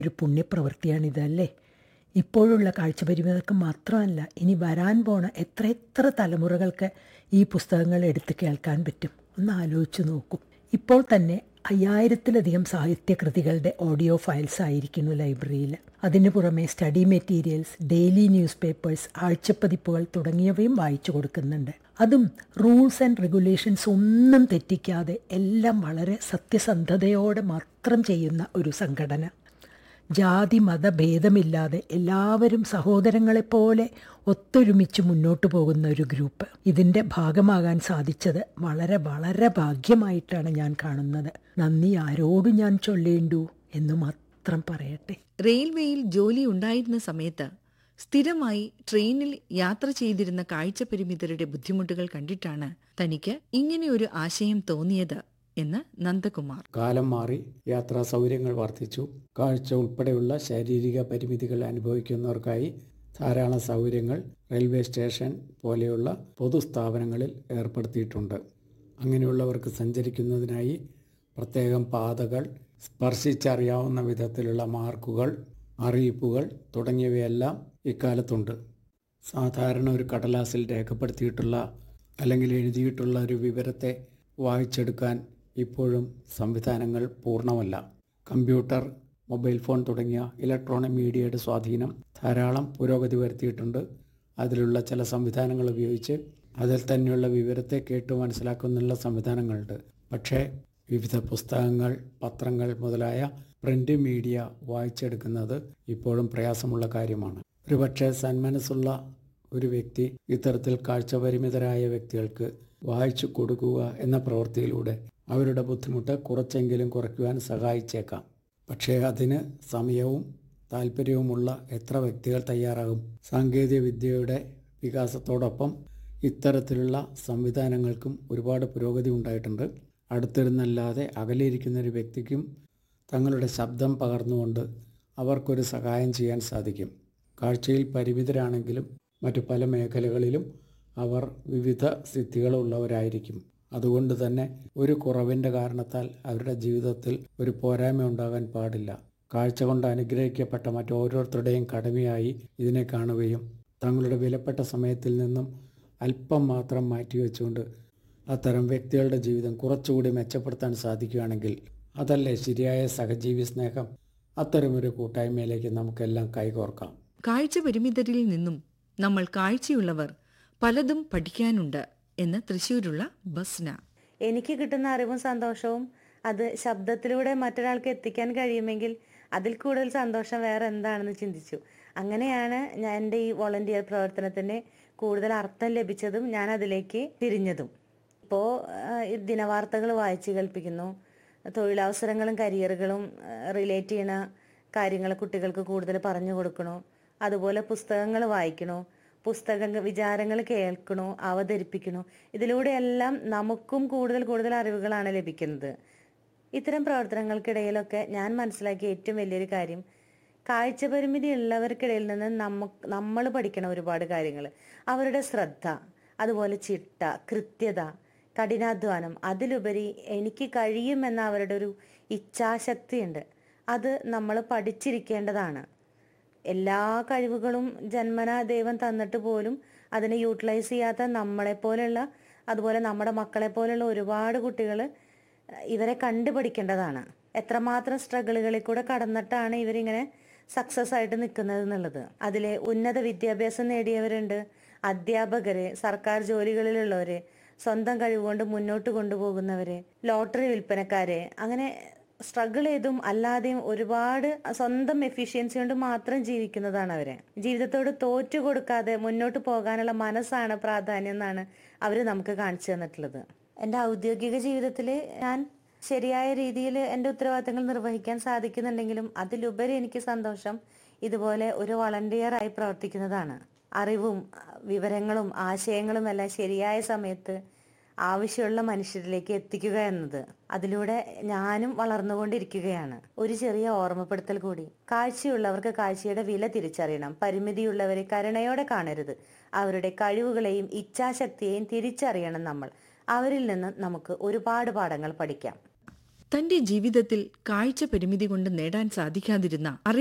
ഒരു പുണ്യപ്രവൃത്തിയാണിതല്ലേ ഇപ്പോഴുള്ള കാഴ്ചപരിമിതർക്ക് മാത്രമല്ല ഇനി വരാൻ പോണ എത്ര എത്ര തലമുറകൾക്ക് ഈ പുസ്തകങ്ങൾ എടുത്ത് കേൾക്കാൻ പറ്റും ഒന്ന് ആലോചിച്ച് നോക്കും ഇപ്പോൾ തന്നെ അയ്യായിരത്തിലധികം സാഹിത്യകൃതികളുടെ ഓഡിയോ ഫയൽസ് ആയിരിക്കുന്നു ലൈബ്രറിയിൽ അതിനു പുറമെ study materials daily newspapers ആഴ്ചപ്പതിപ്പുകൾ തുടങ്ങിയവയും വായിച്ചു കൊടുക്കുന്നുണ്ട് അതും റൂൾസ് ആൻഡ് റെഗുലേഷൻസ് ഒന്നും തെറ്റിക്കാതെ എല്ലാം വളരെ സത്യസന്ധതയോടെ മാത്രം ചെയ്യുന്ന ഒരു സംഘടന ജാതി മത ഭേദമില്ലാതെ എല്ലാവരും സഹോദരങ്ങളെപ്പോലെ ഒത്തൊരുമിച്ച് മുന്നോട്ട് പോകുന്ന ഒരു ഗ്രൂപ്പ് ഇതിൻ്റെ ഭാഗമാകാൻ സാധിച്ചത് വളരെ വളരെ ഭാഗ്യമായിട്ടാണ് ഞാൻ കാണുന്നത് നന്ദി ആരോടും ഞാൻ ചൊല്ലേണ്ടു എന്ന് മാത്രം പറയട്ടെ റെയിൽവേയിൽ ജോലി ഉണ്ടായിരുന്ന സമയത്ത് സ്ഥിരമായി ട്രെയിനിൽ യാത്ര ചെയ്തിരുന്ന കാഴ്ചപരിമിതരുടെ ബുദ്ധിമുട്ടുകൾ കണ്ടിട്ടാണ് തനിക്ക് ഇങ്ങനെ ഒരു ആശയം തോന്നിയത് എന്ന് നന്ദകുമാർ കാലം മാറി യാത്രാ സൗകര്യങ്ങൾ വർദ്ധിച്ചു കാഴ്ച ഉൾപ്പെടെയുള്ള ശാരീരിക പരിമിതികൾ അനുഭവിക്കുന്നവർക്കായി ധാരാളം സൗകര്യങ്ങൾ റെയിൽവേ സ്റ്റേഷൻ പോലെയുള്ള പൊതുസ്ഥാപനങ്ങളിൽ ഏർപ്പെടുത്തിയിട്ടുണ്ട് അങ്ങനെയുള്ളവർക്ക് സഞ്ചരിക്കുന്നതിനായി പ്രത്യേകം പാതകൾ സ്പർശിച്ചറിയാവുന്ന വിധത്തിലുള്ള മാർക്കുകൾ അറിയിപ്പുകൾ തുടങ്ങിയവയെല്ലാം ഇക്കാലത്തുണ്ട് സാധാരണ ഒരു കടലാസിൽ രേഖപ്പെടുത്തിയിട്ടുള്ള അല്ലെങ്കിൽ എഴുതിയിട്ടുള്ള ഒരു വിവരത്തെ വായിച്ചെടുക്കാൻ ഇപ്പോഴും സംവിധാനങ്ങൾ പൂർണ്ണമല്ല കമ്പ്യൂട്ടർ മൊബൈൽ ഫോൺ തുടങ്ങിയ ഇലക്ട്രോണിക് മീഡിയയുടെ സ്വാധീനം ധാരാളം പുരോഗതി വരുത്തിയിട്ടുണ്ട് അതിലുള്ള ചില സംവിധാനങ്ങൾ ഉപയോഗിച്ച് അതിൽ തന്നെയുള്ള വിവരത്തെ കേട്ട് മനസ്സിലാക്കുന്നുള്ള സംവിധാനങ്ങളുണ്ട് പക്ഷേ വിവിധ പുസ്തകങ്ങൾ പത്രങ്ങൾ മുതലായ പ്രിന്റ് മീഡിയ വായിച്ചെടുക്കുന്നത് ഇപ്പോഴും പ്രയാസമുള്ള കാര്യമാണ് ഒരുപക്ഷെ സന്മനസ്സുള്ള ഒരു വ്യക്തി ഇത്തരത്തിൽ കാഴ്ചപരിമിതരായ വ്യക്തികൾക്ക് വായിച്ചു കൊടുക്കുക എന്ന പ്രവൃത്തിയിലൂടെ അവരുടെ ബുദ്ധിമുട്ട് കുറച്ചെങ്കിലും കുറയ്ക്കുവാൻ സഹായിച്ചേക്കാം പക്ഷേ അതിന് സമയവും താല്പര്യവുമുള്ള എത്ര വ്യക്തികൾ തയ്യാറാകും സാങ്കേതിക വിദ്യയുടെ വികാസത്തോടൊപ്പം ഇത്തരത്തിലുള്ള സംവിധാനങ്ങൾക്കും ഒരുപാട് പുരോഗതി ഉണ്ടായിട്ടുണ്ട് അടുത്തിരുന്നല്ലാതെ അകലെയിരിക്കുന്ന ഒരു വ്യക്തിക്കും തങ്ങളുടെ ശബ്ദം പകർന്നുകൊണ്ട് അവർക്കൊരു സഹായം ചെയ്യാൻ സാധിക്കും കാഴ്ചയിൽ പരിമിതരാണെങ്കിലും മറ്റു പല മേഖലകളിലും അവർ വിവിധ സിദ്ധികളുള്ളവരായിരിക്കും അതുകൊണ്ട് തന്നെ ഒരു കുറവിൻ്റെ കാരണത്താൽ അവരുടെ ജീവിതത്തിൽ ഒരു പോരായ്മ ഉണ്ടാകാൻ പാടില്ല കാഴ്ച കൊണ്ട് അനുഗ്രഹിക്കപ്പെട്ട മറ്റോരോരുത്തരുടെയും കടമയായി ഇതിനെ കാണുകയും തങ്ങളുടെ വിലപ്പെട്ട സമയത്തിൽ നിന്നും അല്പം മാത്രം മാറ്റിവെച്ചുകൊണ്ട് അത്തരം വ്യക്തികളുടെ ജീവിതം കുറച്ചുകൂടി മെച്ചപ്പെടുത്താൻ സാധിക്കുകയാണെങ്കിൽ അതല്ലേ ശരിയായ സഹജീവി സ്നേഹം അത്തരമൊരു കൂട്ടായ്മയിലേക്ക് നമുക്കെല്ലാം കൈകോർക്കാം കാഴ്ച പരിമിതരിൽ നിന്നും നമ്മൾ കാഴ്ചയുള്ളവർ പലതും പഠിക്കാനുണ്ട് എന്ന് തൃശൂരുള്ള ബസ്ന എനിക്ക് കിട്ടുന്ന അറിവും സന്തോഷവും അത് ശബ്ദത്തിലൂടെ മറ്റൊരാൾക്ക് എത്തിക്കാൻ കഴിയുമെങ്കിൽ അതിൽ കൂടുതൽ സന്തോഷം വേറെ എന്താണെന്ന് ചിന്തിച്ചു അങ്ങനെയാണ് ഞാൻ എൻ്റെ ഈ വോളണ്ടിയർ പ്രവർത്തനത്തിന് കൂടുതൽ അർത്ഥം ലഭിച്ചതും ഞാൻ അതിലേക്ക് തിരിഞ്ഞതും ഇപ്പോൾ ദിനവാർത്തകൾ വായിച്ച് കേൾപ്പിക്കുന്നു തൊഴിലവസരങ്ങളും കരിയറുകളും റിലേറ്റ് ചെയ്യണ കാര്യങ്ങൾ കുട്ടികൾക്ക് കൂടുതൽ പറഞ്ഞു കൊടുക്കണു അതുപോലെ പുസ്തകങ്ങൾ വായിക്കണു പുസ്തക വിചാരങ്ങൾ കേൾക്കണു അവതരിപ്പിക്കണു ഇതിലൂടെയെല്ലാം നമുക്കും കൂടുതൽ കൂടുതൽ അറിവുകളാണ് ലഭിക്കുന്നത് ഇത്തരം പ്രവർത്തനങ്ങൾക്കിടയിലൊക്കെ ഞാൻ മനസ്സിലാക്കിയ ഏറ്റവും വലിയൊരു കാര്യം കാഴ്ചപരിമിതി ഉള്ളവർക്കിടയിൽ നിന്ന് നമുക്ക് നമ്മൾ പഠിക്കണം ഒരുപാട് കാര്യങ്ങൾ അവരുടെ ശ്രദ്ധ അതുപോലെ ചിട്ട കൃത്യത കഠിനാധ്വാനം അതിലുപരി എനിക്ക് കഴിയുമെന്ന അവരുടെ ഒരു ഇച്ഛാശക്തിയുണ്ട് അത് നമ്മൾ പഠിച്ചിരിക്കേണ്ടതാണ് എല്ലാ കഴിവുകളും ജന്മന ദൈവം തന്നിട്ട് പോലും അതിനെ യൂട്ടിലൈസ് ചെയ്യാത്ത നമ്മളെ പോലെയുള്ള അതുപോലെ നമ്മുടെ മക്കളെ പോലെയുള്ള ഒരുപാട് കുട്ടികൾ ഇവരെ കണ്ടുപഠിക്കേണ്ടതാണ് എത്രമാത്രം സ്ട്രഗിളുകളിൽ കൂടെ കടന്നിട്ടാണ് ഇവരിങ്ങനെ സക്സസ് ആയിട്ട് നിൽക്കുന്നത് എന്നുള്ളത് അതിലെ ഉന്നത വിദ്യാഭ്യാസം നേടിയവരുണ്ട് അധ്യാപകര് സർക്കാർ ജോലികളിലുള്ളവര് സ്വന്തം കഴിവുകൊണ്ട് മുന്നോട്ട് കൊണ്ടുപോകുന്നവര് ലോട്ടറി വിൽപ്പനക്കാര് അങ്ങനെ സ്ട്രഗിൾ ചെയ്തും അല്ലാതെയും ഒരുപാട് സ്വന്തം എഫിഷ്യൻസി കൊണ്ട് മാത്രം ജീവിക്കുന്നതാണ് അവര് ജീവിതത്തോട് തോറ്റു കൊടുക്കാതെ മുന്നോട്ട് പോകാനുള്ള മനസ്സാണ് പ്രാധാന്യം എന്നാണ് അവര് നമുക്ക് കാണിച്ചു തന്നിട്ടുള്ളത് എൻ്റെ ഔദ്യോഗിക ജീവിതത്തിൽ ഞാൻ ശരിയായ രീതിയിൽ എൻ്റെ ഉത്തരവാദിത്തങ്ങൾ നിർവഹിക്കാൻ സാധിക്കുന്നുണ്ടെങ്കിലും അതിലുപരി എനിക്ക് സന്തോഷം ഇതുപോലെ ഒരു വളണ്ടിയറായി പ്രവർത്തിക്കുന്നതാണ് അറിവും വിവരങ്ങളും ആശയങ്ങളും എല്ലാം ശരിയായ സമയത്ത് ആവശ്യമുള്ള മനുഷ്യരിലേക്ക് എത്തിക്കുക എന്നത് അതിലൂടെ ഞാനും വളർന്നുകൊണ്ടിരിക്കുകയാണ് ഒരു ചെറിയ ഓർമ്മപ്പെടുത്തൽ കൂടി കാഴ്ചയുള്ളവർക്ക് കാഴ്ചയുടെ വില തിരിച്ചറിയണം പരിമിതിയുള്ളവരെ കരുണയോടെ കാണരുത് അവരുടെ കഴിവുകളെയും ഇച്ഛാശക്തിയെയും തിരിച്ചറിയണം നമ്മൾ അവരിൽ നിന്ന് നമുക്ക് ഒരുപാട് പാഠങ്ങൾ പഠിക്കാം തന്റെ ജീവിതത്തിൽ കാഴ്ച പരിമിതി കൊണ്ട് നേടാൻ സാധിക്കാതിരുന്ന